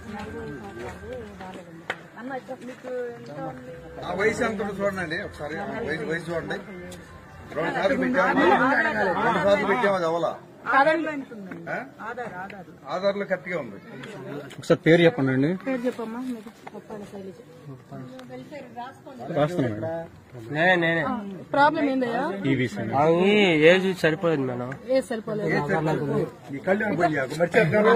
అన్న ఇక్కడ మీకు ఎంత ఉంది ఆ వయసు ఎంత ఉందో చూడండి ఒకసారి ఆ వయసు వయసు చూడండి రెండు సార్లు పెట్టాము రెండు సార్లు పెట్టాము అది అవలా ఆధార్లో ఎంత ఉందండి ఆ? ఆధార్ ఆధార్ ఆధార్లో కరెక్ట్ గా ఉంది ఒకసారి పేరు చెప్పండి అండి పేరు చెప్పమ్మా మీరు ఒప్పాల శైలజ రాస్తున్నాను మేడం నేనే నేనే ప్రాబ్లం ఏందయ్యా ఈవీసీ అండి అవి ఏజ్ సరిపోలేదు మేడం ఏ సరిపోలేదు ఈ కళ్యాణ పోయాకు మరి చెప్తాను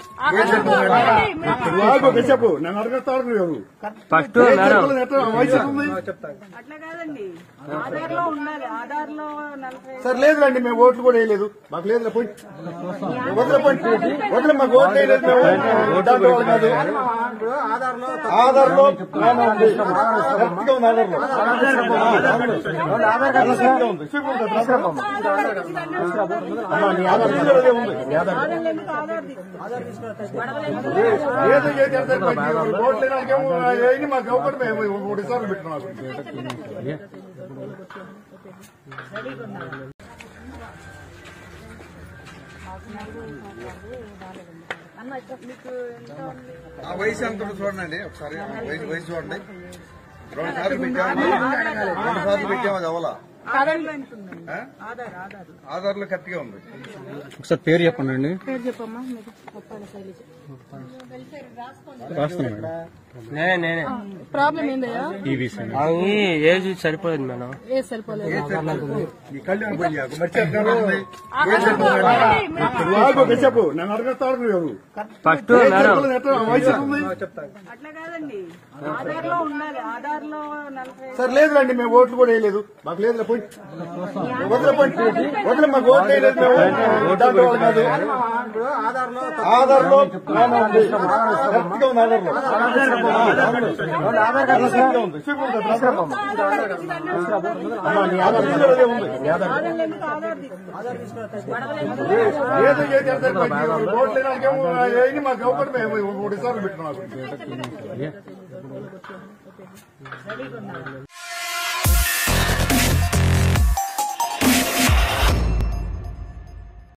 చెప్పు నన్ను అడగస్తాడు నువ్వు ఫస్ట్ మేడం వయసు ఎంత ఉంది అట్లా కాదండి ఆధార్ లో ఉండాలి ఆధార్ లో నలభై సార్ లేదులేండి మేము ఓట్లు కూడా వేయలేదు మాకు లేదు పోయి వదిలే పోయి వదిలే మాకు ఓట్లు వేయలేదు మేము దాంట్లో వాళ్ళు కాదు ఆధార్ లో కరెక్ట్ గా ఉంది ఆధార్ లో కరెక్ట్ గా ఉంది చూపు ఉంటుంది, తీసుకురామ్మా. అమ్మా, నీ ఆధార్ కార్డు అదే ఉంది. నీ ఆధార్ కార్డు. ఆధార్ ఎందుకు ఆధార్ తీసుకో ఏదో చేసి ఎంత పని? ఓట్లు వేయడానికేమో వేయండి, మాకు ఎవరు మేము మూడు సార్లు పెట్టినాం అన్న ఇక్కడ మీకు ఎంత ఉంది ఆ వయసు ఎంత ఉందో చూడండి ఒకసారి ఆ వయసు వయసు చూడండి రెండు సార్లు పెట్టాము రెండు సార్లు పెట్టాము అది అవలా ఆధార్లో ఎంత ఉందండి ఆ? ఆధార్ ఆధార్ ఆధార్లో కరెక్ట్ గా ఉంది ఒకసారి పేరు చెప్పండి అండి పేరు చెప్పమ్మా మీరు ఒప్పాల శైలజ రాస్తున్నాను మేడం నేనే నేనే ప్రాబ్లం ఏందయ్యా ఈవీసీ అండి అవి ఏజ్ సరిపోలేదు మేడం ఏ సరిపోలేదు ఈ కళ్యాణ పోయాకు మరి చెప్తాను చెప్పు నన్ను అడగస్తాడు నువ్వు ఫస్ట్ మేడం వయసు ఎంత ఉంది అట్లా కాదండి ఆధార్ లో ఉండాలి ఆధార్ లో నలభై సార్ లేదులేండి మేము ఓట్లు కూడా వేయలేదు మాకు లేదు పోయి వదిలే పోయి వదిలే మాకు ఓట్లు వేయలేదు మేము దాంట్లో వాళ్ళు కాదు ఆధార్ లో కరెక్ట్ గా ఉంది ఆధార్ లో కరెక్ట్ గా ఉంది చూపు ఉంటుంది, తీసుకురామ్మా. అమ్మా, నీ ఆధార్ కార్డు అదే ఉంది. నీ ఆధార్ కార్డు. ఆధార్ ఎందుకు ఆధార్ తీసుకో ఏదో చేసి ఎంత పని? ఓట్లు వేయడానికేమో వేయండి, మాకు ఎవరు మేము మూడు సార్లు పెట్టినాం